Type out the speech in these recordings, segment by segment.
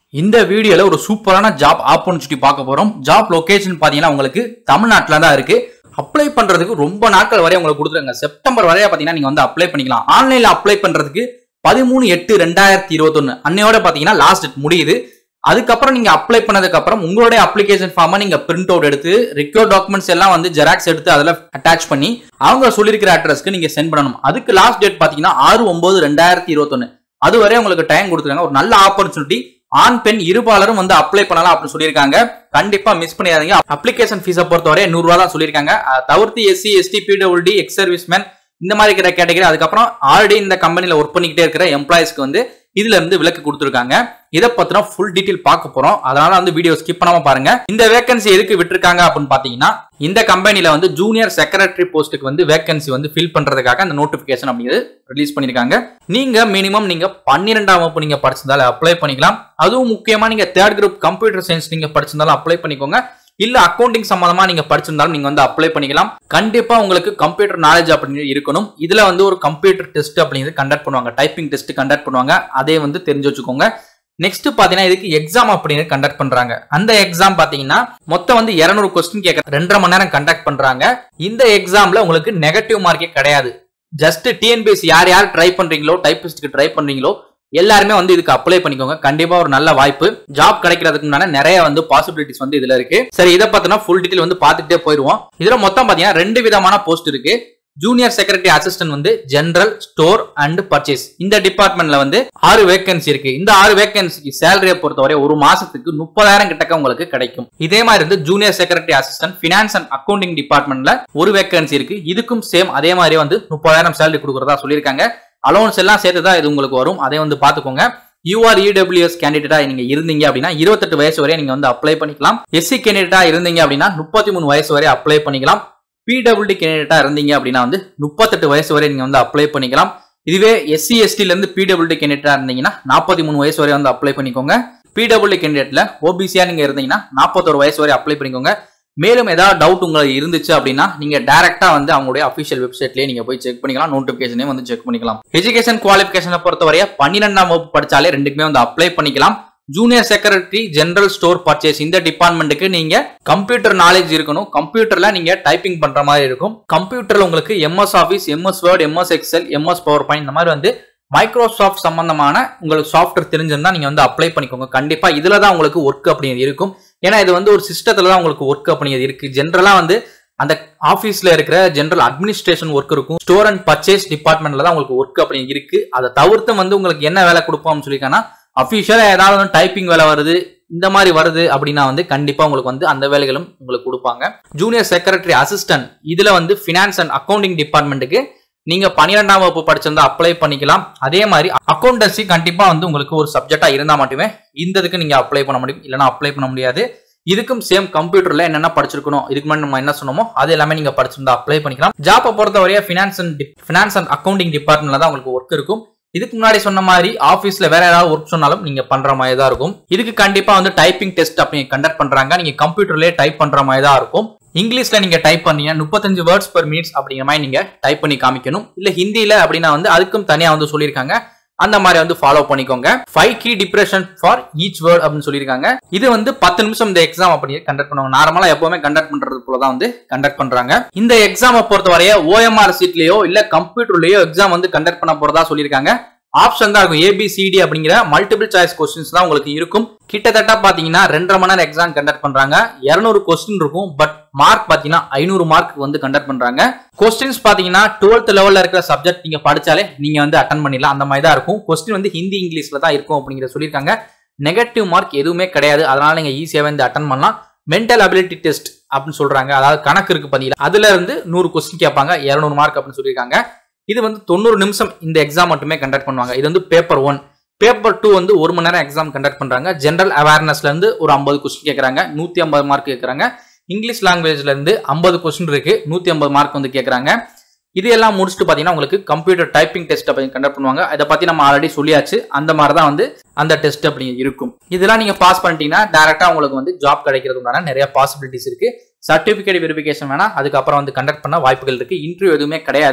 இந்த வீடியோல ஒரு சூப்பரான ஜாப் ஆப்பர்ச்சுனிட்டி பார்க்க போறோம் ஜாப் லொகேஷன் பாத்தீங்கன்னா உங்களுக்கு தமிழ்நாட்டில் தான் இருக்கு அப்ளை பண்றதுக்கு ரொம்ப நாட்கள் வரை உங்களுக்கு கொடுத்துருங்க செப்டம்பர் வரையா பாத்தீங்கன்னா நீங்க வந்து அப்ளை பண்ணிக்கலாம் ஆன்லைன்ல அப்ளை பண்றதுக்கு பதிமூணு எட்டு ரெண்டாயிரத்தி இருபத்தொன்னு அன்னையோட பாத்தீங்கன்னா லாஸ்ட் டேட் முடியுது அதுக்கப்புறம் நீங்க அப்ளை பண்ணதுக்கு அப்புறம் உங்களுடைய அப்ளிகேஷன் ஃபார்மை நீங்க பிரிண்ட் அவுட் எடுத்து ரெக்யூர் டாக்குமெண்ட்ஸ் எல்லாம் வந்து ஜெராக்ஸ் எடுத்து அதில் அட்டாச் பண்ணி அவங்க சொல்லியிருக்கிற அட்ரஸ்க்கு நீங்க சென்ட் பண்ணணும் அதுக்கு லாஸ்ட் டேட் பாத்தீங்கன்னா ஆறு ஒன்பது ரெண்டாயிரத்தி இருபத்தொன்னு அதுவரை உங்களுக்கு டைம் கொடுத்துருக்காங்க ஒரு நல்ல ஆப்பர்ச்சுனிட்டி ஆண் பெண் இருபாலரும் வந்து அப்ளை பண்ணலாம் அப்படின்னு சொல்லியிருக்காங்க கண்டிப்பா மிஸ் பண்ணிடாதீங்க அப்ளிகேஷன் ஃபீஸை பொறுத்தவரை நூறு ரூபா தான் சொல்லியிருக்காங்க அதை தவிர்த்து SC ST PWD ex serviceman இந்த மாதிரி இருக்கிற கேட்டகரி அதுக்கப்புறம் ஆல்ரெடி இந்த கம்பெனில ஒர்க் பண்ணிக்கிட்டே இருக்கிற எம்ப்ளாயிஸ்க்கு வந்து இதுல இருந்து விலக்கு கொடுத்துருக்காங்க இதை பத்தின ஃபுல் டீடைல் பார்க்க போறோம் அதனால வந்து வீடியோ ஸ்கிப் பண்ணாம பாருங்க இந்த வேகன்சி எதுக்கு விட்டுருக்காங்க அப்படின்னு பாத்தீங்கன்னா இந்த கம்பெனில வந்து ஜூனியர் செக்ரட்டரி போஸ்ட்டுக்கு வந்து வேகன்சி வந்து ஃபில் பண்றதுக்காக அந்த நோட்டிபிகேஷன் அப்படிங்கிறது ரிலீஸ் பண்ணிருக்காங்க நீங்க மினிமம் நீங்க பன்னிரெண்டாம் வகுப்பு நீங்க படிச்சிருந்தாலும் அப்ளை பண்ணிக்கலாம் அதுவும் முக்கியமா நீங்க தேர்ட் குரூப் கம்ப்யூட்டர் சயின்ஸ் நீங்க படிச்சிருந்தாலும் அப்ளை பண்ணிக்கோங்க இல்ல அக்கௌண்டிங் சம்பந்தமா நீங்க படிச்சிருந்தாலும் நீங்க வந்து அப்ளை பண்ணிக்கலாம் கண்டிப்பா உங்களுக்கு கம்ப்யூட்டர் நாலேஜ் அப்படிங்கிறது இருக்கணும் இதுல வந்து ஒரு கம்ப்யூட்டர் டெஸ்ட் அப்படிங்கிறது கண்டக்ட் பண்ணுவாங்க டைப்பிங் டெஸ்ட் கண்டக்ட் பண்ணுவாங்க அதே வந்து தெரிஞ்சு வச்சுக்கோங்க நெக்ஸ்ட் பாத்தீங்கன்னா இதுக்கு எக்ஸாம் அப்படின்னு கண்டக்ட் பண்றாங்க அந்த எக்ஸாம் பாத்தீங்கன்னா மொத்தம் வந்து 200 கொஸ்டின் கேட்க ரெண்டரை மணி நேரம் கண்டக்ட் பண்றாங்க இந்த எக்ஸாம்ல உங்களுக்கு நெகட்டிவ் மார்க்கே கிடையாது ஜஸ்ட் டிஎன்பிஎஸ்சி யார் யார் ட்ரை பண்றீங்களோ டைப்பிஸ்ட்க்கு ட்ரை பண்றீங்களோ எல்லாருமே வந்து இதுக்கு அப்ளை பண்ணிக்கோங்க கண்டிப்பா ஒரு நல்ல வாய்ப்பு ஜாப் கிடைக்கிறதுக்கு முன்னாடி நிறைய வந்து பாசிபிலிட்டிஸ் வந்து இதுல இருக்கு சரி இதை பத்தினா ஃபுல் டீடைல் வந்து பார்த்துட்டே போயிருவோம் இதுல மொத்தம் பாத்தீங்கன்னா ரெண்டு விதமான போஸ்ட் இருக்கு ஜூனியர் செக்ரட்டரி அசிஸ்டன்ட் வந்து ஜெனரல் ஸ்டோர் அண்ட் பர்ச்சேஸ் இந்த டிபார்ட்மெண்ட்ல வந்து ஆறு வேகன்சி இருக்கு இந்த ஆறு வேகன்சிக்கு சேலரியை பொறுத்தவரை ஒரு மாசத்துக்கு முப்பதாயிரம் கிட்டக்க உங்களுக்கு கிடைக்கும் இதே மாதிரி இருந்து junior secretary assistant finance and accounting டிபார்ட்மெண்ட்ல ஒரு வேகன்சி இருக்கு இதுக்கும் சேம் அதே மாதிரி வந்து முப்பதாயிரம் சேலரி கொடுக்கறதா சொல்லியிருக்காங்க அலோன்ஸ் எல்லாம் சேர்த்து தான் இது உங்களுக்கு வரும் அதை வந்து பாத்துக்கோங்க யூஆர் இடபிள்யூஎஸ் கேண்டிடேட்டா நீங்க இருந்தீங்க அப்படின்னா இருபத்தெட்டு வயசு வரை நீங்க வந்து அப்ளை பண்ணிக்கலாம் எஸ்சி கேண்டிடேட்டா இருந்தீங்க அப்படின்னா முப்பத்தி மூணு வயசு வரை அப்ளை பண்ணிக்கலாம் பிடபிள்டி கேண்டிடேட்டா இருந்தீங்க அப்படின்னா வந்து முப்பத்தெட்டு வயசு வரை நீங்க வந்து அப்ளை பண்ணிக்கலாம் இதுவே எஸ்சி எஸ்டில இருந்து பிடபிள்டி கேண்டிடேட்டா இருந்தீங்கன்னா நாற்பத்தி மூணு வயசு வரை வந்து அப்ளை பண்ணிக்கோங்க பிடபிள்டி கேண்டிடேட்ல ஓபிசியா நீங்க இருந்தீங்கன்னா நாற்பத்தொரு வயசு வரை அப்ளை பண்ணிக்கோங்க மேலும் ஏதாவது டவுட் உங்களுக்கு இருந்துச்சு அப்படின்னா நீங்க டைரக்டா வந்து அவங்களுடைய அபிஷியல் வெப்சைட்லயே நீங்க போய் செக் பண்ணிக்கலாம் நோட்டிபிகேஷனே வந்து செக் பண்ணிக்கலாம் எஜுகேஷன் குவாலிபிகேஷனை பொறுத்தவரைய பன்னிரெண்டாம் வகுப்பு படிச்சாலே ரெண்டுக்குமே வந்து அப்ளை பண்ணிக்கலாம் junior secretary general store purchase இந்த டிபார்ட்மெண்ட்டுக்கு நீங்க கம்ப்யூட்டர் நாலேஜ் இருக்கணும் கம்ப்யூட்டர்ல நீங்க டைப்பிங் பண்ற மாதிரி இருக்கும் கம்ப்யூட்டர்ல உங்களுக்கு MS office MS word MS excel MS power point இந்த மாதிரி வந்து மைக்ரோசாஃப்ட் சம்பந்தமான உங்களுக்கு சாஃப்ட்வேர் தெரிஞ்சிருந்தா நீங்க வந்து அப்ளை பண்ணிக்கோங்க கண்டிப்பா இதுல தான் உங்களுக்கு ஒர்க் அப்படிங்கிறது இருக்கும் ஏன்னா இது வந்து ஒரு சிஸ்டத்துல தான் உங்களுக்கு ஒர்க் அப்படிங்கிறது இருக்கு ஜென்ரலா வந்து அந்த ஆஃபீஸ்ல இருக்கிற ஜென்ரல் அட்மினிஸ்ட்ரேஷன் ஒர்க் இருக்கும் ஸ்டோர் அண்ட் பர்ச்சேஸ் டிபார்ட்மெண்ட்ல தான் உங்களுக்கு ஒர்க் அப்படிங்க இருக்கு அதை தவிர்த்து வந்து உங்களுக்கு என்ன வேலை கொடுப்போம்னு சொல்லியிருக்காங்கன்னா அஃபிஷியலா ஏதாவது வந்து டைப்பிங் வேலை வருது இந்த மாதிரி வருது அப்படின்னா வந்து கண்டிப்பா உங்களுக்கு வந்து அந்த வேலைகளும் உங்களுக்கு கொடுப்பாங்க ஜூனியர் செக்ரட்டரி அசிஸ்டன்ட் இதுல வந்து பினான்ஸ் அண்ட் அக்கௌண்டிங் டிபார்ட்மெண்ட்டுக்கு நீங்க பன்னிரெண்டாம் வகுப்பு படிச்சிருந்தா அப்ளை பண்ணிக்கலாம் அதே மாதிரி அக்கௌண்டன்சி கண்டிப்பா வந்து உங்களுக்கு ஒரு சப்ஜெக்டா இருந்தா மட்டுமே இந்த இதுக்கு நீங்க அப்ளை பண்ண முடியும் இல்லைன்னா அப்ளை பண்ண முடியாது இதுக்கும் சேம் கம்ப்யூட்டர்ல என்னென்ன படிச்சிருக்கணும் இதுக்கு முன்னாடி நம்ம என்ன சொன்னோமோ அது எல்லாமே நீங்க படிச்சிருந்தா அப்ளை பண்ணிக்கலாம் ஜாப்பை பொறுத்தவரைய finance and finance and accounting டிபார்ட்மெண்ட்ல தான் உங்களுக்கு ஒர்க் இருக்கும் இதுக்கு முன்னாடி சொன்ன மாதிரி ஆஃபீஸ்ல வேற ஏதாவது ஒர்க் சொன்னாலும் நீங்க பண்ற மாதிரி தான் இருக்கும் இதுக்கு கண்டிப்பா வந்து டைப்பிங் டெஸ்ட் அப்படி கண்டக்ட் பண்றாங்க நீங்க கம்ப்யூட்டர்லயே டைப் பண்ற மாதிரி தான் இருக்கும் இங்கிலீஷ்ல நீங்க டைப் பண்ணீங்க முப்பத்தஞ்சு வேர்ட்ஸ் பெர் மினிட்ஸ் அப்படிங்கிற மாதிரி நீங்க டைப் பண்ணி காமிக்கணும் இல்ல ஹிந்தியில அப்படின்னா வந்து அதுக்கும் தனியா வந்து சொல்லியிருக்காங்க அந்த மாதிரி வந்து ஃபாலோ பண்ணிக்கோங்க five key depression for each word அப்படின்னு சொல்லியிருக்காங்க இது வந்து பத்து நிமிஷம் இந்த எக்ஸாம் அப்படி கண்டக்ட் பண்ணுவாங்க நார்மலா எப்பவுமே கண்டக்ட் பண்றது போல தான் வந்து கண்டக்ட் பண்றாங்க இந்த எக்ஸாமை பொறுத்தவரைய ஓஎம்ஆர் சீட்லயோ இல்ல கம்ப்யூட்டர்லயோ எக்ஸாம் வந்து கண்டக்ட் பண்ண போறதா சொல்லியிருக்காங்க ஆப்ஷன் தான் இருக்கும் ஏபிசிடி அப்படிங்கிற மல்டிபிள் சாய்ஸ் கொஸ்டின்ஸ் தான் உங்களுக்கு இருக்கும் கிட்டத்தட்ட பாத்தீங்கன்னா ரெண்டரை மணி நேரம் எக்ஸாம் கண்டக்ட் பண்றாங்க இருநூறு கொஸ்டின் இருக்கும் பட் மார்க் பாத்தீங்கன்னா ஐநூறு மார்க் வந்து கண்டக்ட் பண்றாங்க கொஸ்டின்ஸ் பாத்தீங்கன்னா டுவெல்த் லெவல்ல இருக்கிற சப்ஜெக்ட் நீங்க படிச்சாலே நீங்க வந்து அட்டன் பண்ணிடலாம் அந்த மாதிரி தான் இருக்கும் கொஸ்டின் வந்து ஹிந்தி இங்கிலீஷ்ல தான் இருக்கும் அப்படிங்கிற சொல்லியிருக்காங்க நெகட்டிவ் மார்க் எதுவுமே கிடையாது அதனால நீங்க ஈஸியாவே வந்து அட்டன் பண்ணலாம் மென்டல் அபிலிட்டி டெஸ்ட் அப்படின்னு சொல்றாங்க அதாவது கணக்கு இருக்கு பாத்தீங்களா அதுல இருந்து நூறு கொஸ்டின் கேட்பாங்க இருநூறு மார்க் அப்படின்னு சொல்லியிருக்காங்க இது வந்து தொண்ணூறு நிமிஷம் இந்த எக்ஸாம் மட்டுமே கண்டக்ட் பண்ணுவாங்க இது வந்து பேப்பர் ஒன் பேப்பர் டூ வந்து ஒரு மணி நேரம் எக்ஸாம் கண்டக்ட் பண்றாங்க ஜென்ரல் அவேர்னஸ்ல இருந்து ஒரு ஐம்பது கொஸ்டின் கேட்கறாங்க நூத்தி ஐம்பது மார்க் கேட்கறாங்க இங்கிலீஷ் லாங்குவேஜ்ல இருந்து ஐம்பது கொஸ்டின் இருக்கு நூத்தி ஐம்பது மார்க் வந்து கேட்கறாங்க இது எல்லாம் முடிச்சுட்டு பாத்தீங்கன்னா உங்களுக்கு கம்ப்யூட்டர் டைப்பிங் டெஸ்ட் அப்படி கண்டக்ட் பண்ணுவாங்க இதை பத்தி நம்ம ஆல்ரெடி சொல்லியாச்சு அந்த மாதிரி தான் வந்து அந்த டெஸ்ட் அப்படி இருக்கும் இதெல்லாம் நீங்க பாஸ் பண்ணிட்டீங்கன்னா டேரக்டா உங்களுக்கு வந்து ஜாப் கிடைக்கிறது உண்டான நிறைய பாசிபிலிட்டிஸ் இருக்கு சர்டிபிகேட் வெரிஃபிகேஷன் வேணா அதுக்கப்புறம் வந்து கண்டக்ட் பண்ண வாய்ப்புகள் இருக்கு இன்டர்வியூ எதுவுமே கிடையாது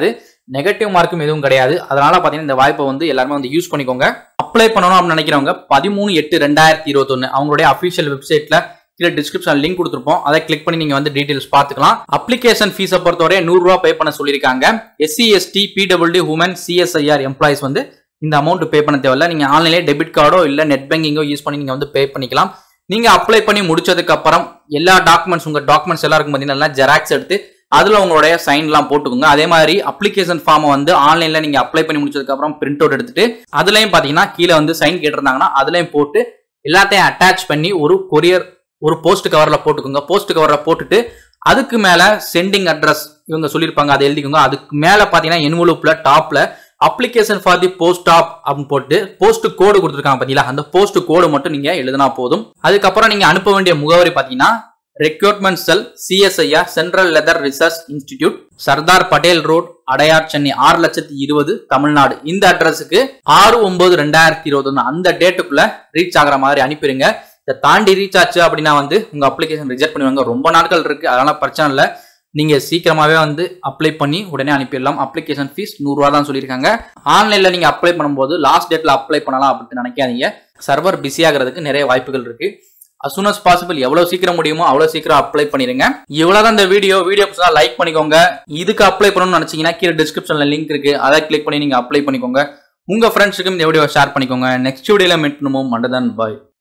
நெகட்டிவ் மார்க்கும் எதுவும் கிடையாது அதனால பாத்தீங்கன்னா இந்த வாய்ப்பை வந்து எல்லாருமே வந்து யூஸ் பண்ணிக்கோங்க அப்ளை பண்ணணும் அப்படின்னு நினைக்கிறவங்க பதிமூணு எட்டு ரெண்டாயிரத்தி இருபத்தொன்னு அவங்களுடைய அஃபிஷியல் வெப்சைட்ல கீழே டிஸ்கிரிப்ஷன் லிங்க் கொடுத்துருப்போம் அதை கிளிக் பண்ணி நீங்க வந்து டீடைல்ஸ் பார்த்துக்கலாம் அப்ளிகேஷன் ஃபீஸை பொறுத்தவரை நூறு ரூபா பே பண்ண சொல்லியிருக்காங்க SC ST PW women CSIR employees வந்து இந்த அமௌண்ட் பே பண்ண தேவையில்ல நீங்க ஆன்லைன்லேயே டெபிட் கார்டோ இல்ல நெட் பேங்கிங்கோ யூஸ் பண்ணி நீங்க வந்து பே பண்ணிக்கலாம் நீங்க அப்ளை பண்ணி முடிச்சதுக்கு அப்புறம் எல்லா டாக்குமெண்ட்ஸ் உங்க டாக்குமெண்ட்ஸ் எல்லாருக்கும் பார்த்தீங்கன்னா ஜெராக்ஸ் எடுத்து அதுல உங்களுடைய சைன்லாம் போட்டுக்கோங்க அதே மாதிரி அப்ளிகேஷன் ஃபார்மை வந்து ஆன்லைன்ல நீங்க அப்ளை பண்ணி முடிச்சதுக்கு அப்புறம் பிரிண்ட் அவுட் எடுத்துட்டு அதுலயும் பாத்தீங்கன்னா கீழே வந்து சைன் கேட்டிருந்தாங்கன்னா அதுலயும் போட்டு எல்லாத்தையும் அட்டாச் பண்ணி ஒரு கொரியர் ஒரு போஸ்ட் கவர்ல போட்டுக்கோங்க போஸ்ட் கவர்ல போட்டுட்டு அதுக்கு மேல சென்டிங் அட்ரஸ் இவங்க சொல்லியிருப்பாங்க அதை எழுதிக்கோங்க அதுக்கு மேல பாத்தீங்கன்னா என்வலூப்ல டாப்ல application for the post of அப்படின்னு போட்டு போஸ்ட் கோடு கொடுத்துருக்காங்க பாத்தீங்களா அந்த போஸ்ட் கோடு மட்டும் நீங்க எழுதினா போதும் அதுக்கப்புறம் நீங்க அனுப்ப வேண்டிய முகவரி பாத்தீங்கன்னா recruitment cell CSIR central leather research institute Sardar Patel road Adyar Chennai ஆறு லட்சத்தி இருபது தமிழ்நாடு இந்த அட்ரஸுக்கு ஆறு ஒன்பது ரெண்டாயிரத்தி இருபது அந்த டேட்டுக்குள்ள ரீச் ஆகிற மாதிரி அனுப்பிடுங்க இதை தாண்டி ரீச் ஆச்சு அப்படின்னா வந்து உங்க அப்ளிகேஷன் ரிஜெக்ட் பண்ணுவாங்க ரொம்ப நாட்கள் இருக்கு அதனால பிரச்சனை இல்லை நீங்க சீக்கிரமாவே வந்து அப்ளை பண்ணி உடனே அனுப்பிடலாம் அப்ளிகேஷன் ஃபீஸ் நூறுரூவா தான் சொல்லியிருக்காங்க ஆன்லைன்ல நீங்க அப்ளை பண்ணும்போது லாஸ்ட் டேட்ல அப்ளை பண்ணலாம் அப்படின்னு நினைக்காதீங்க சர்வர் பிஸி ஆகிறதுக்கு நிறைய வாய்ப்புகள் இருக்கு அஸ் சூன் அஸ் பாசிபிள் எவ்வளவு சீக்கிரம் முடியுமோ அவ்வளவு சீக்கிரம் அப்ளை பண்ணிருங்க இவ்வளவுதான் இந்த வீடியோ வீடியோ பிடிச்சா லைக் பண்ணிக்கோங்க இதுக்கு அப்ளை பண்ணணும்னு நினைச்சீங்கன்னா கீழே டிஸ்கிரிப்ஷன்ல லிங்க் இருக்கு அதை கிளிக் பண்ணி நீங்க அப்ளை பண்ணிக்கோங்க உங்க ஃப்ரெண்ட்ஸுக்கும் இந்த வீடியோ ஷேர் பண்ணிக்கோங்க நெக்ஸ்ட் வீடியோல மீட் பண்ணுவோம் மண்டதன் பாய்